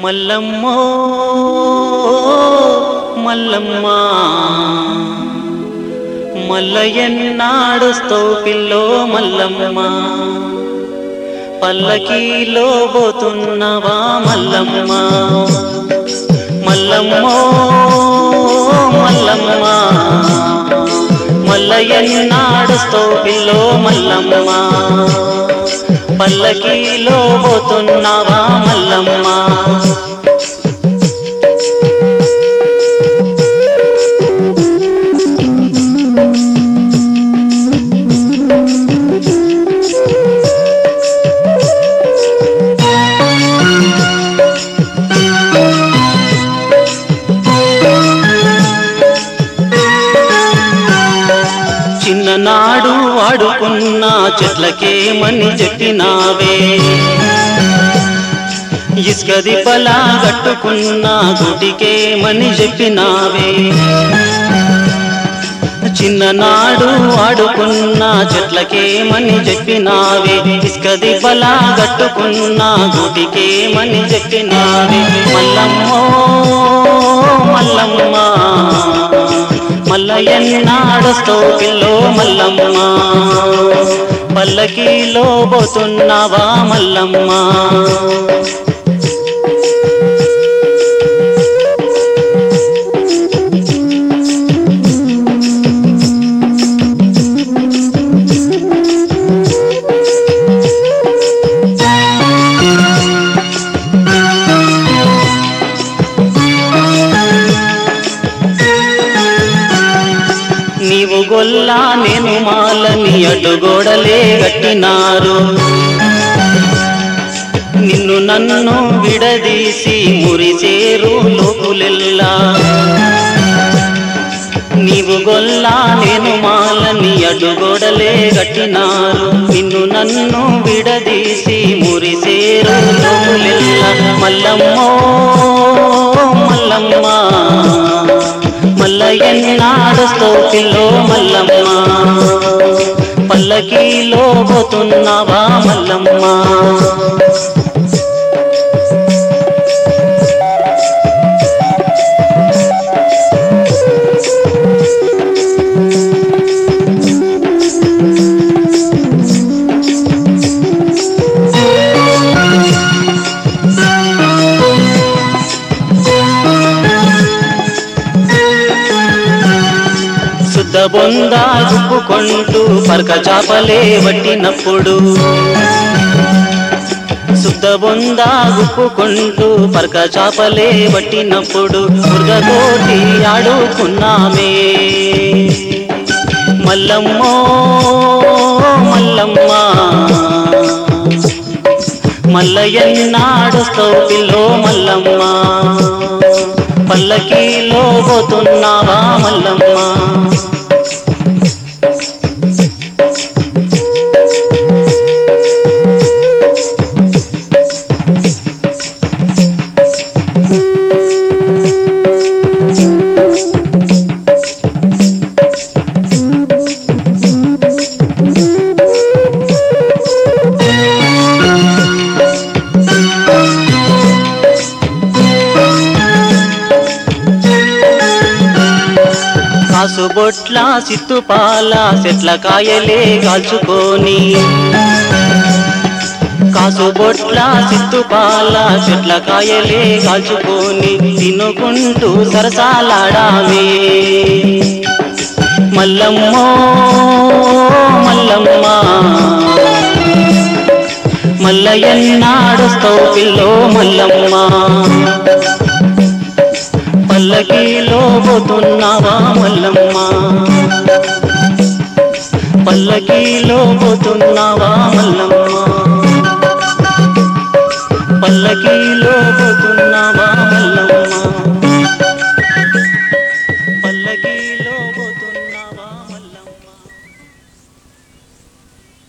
మల్లమ్మో మల్లమ్మ మల్లయ్యన్నాడుస్తావు పిల్లో మల్లమ్మ పల్లకీలో పోతున్నవా మల్లమ్మ మల్లమ్మో మల్లమ్మ మల్లయ్యన్నాడుస్తావు పిల్లో మల్లమ్మ పల్లకీలో పోతున్నావా మల్లమ్మ చిన్ననాడు ఆడుకున్న చెట్లకేమని చెప్పినావే ఇసుకది పలా కట్టుకున్న గుడికేమని చెప్పినావే చిన్ననాడు ఆడుకున్న చెట్లకేమని చెప్పినావే ఇసుకది బలా కట్టుకున్న గుడికేమని చెప్పినావే మల్లమ్మో మల్లమ్మ మల్లయ్యన్నాడుస్తో పిల్లో మల్లమ్మ పల్లకీలో పోతున్నావా మల్లమ్మ నీవు గొల్లా నేను మాలని అడ్డుగోడలే కట్టినారు నిన్ను నన్ను విడదీసి మురిసేరు లోకులెల్లా నీవు గొల్లా నేను మాలని అడ్డుగోడలే కట్టినారు నిన్ను నన్ను విడదీసి మురిసేరు లోకులెల్లా మల్లమ్మో మల్లమ్మ మల్లయ్యన్నాడుస్తో పిల్లో మల్లమ్మ పల్లకీలో పోతున్నావా మల్లమ్మ శుద్ధ బొంద గుప్పుకుంటూ పరక చాపలే వట్టినప్పుడు శుద్ధ బొంద గుప్పుకుంటూ పరక చాపలే వట్టినప్పుడు మురుగతోటి ఆడుకున్నామే మల్లమ్మో మల్లమ్మ మల్లయ్యన్నాడుస్తో పిల్లో మల్లమ్మ పల్లకీలో పోతున్నావా మల్లమ్మ కాసు బొట్ల సిత్తుపాల చెట్ల కాయలే కాల్చుకొని కాసు బొట్ల సిత్తుపాల చెట్ల కాయలే కాల్చుకొని తినుకుంటూ సరసాలాడామే మల్లమ్మో మల్లమ్మ మల్లయ్యన్నాడుస్తావు పిల్లో మల్లమ్మ పల్లకీలో పోతున్నావా మల్లమ్మ పల్లకీలో పోతున్నావా మల్లమ్మ పల్లకీలో పోతున్నావా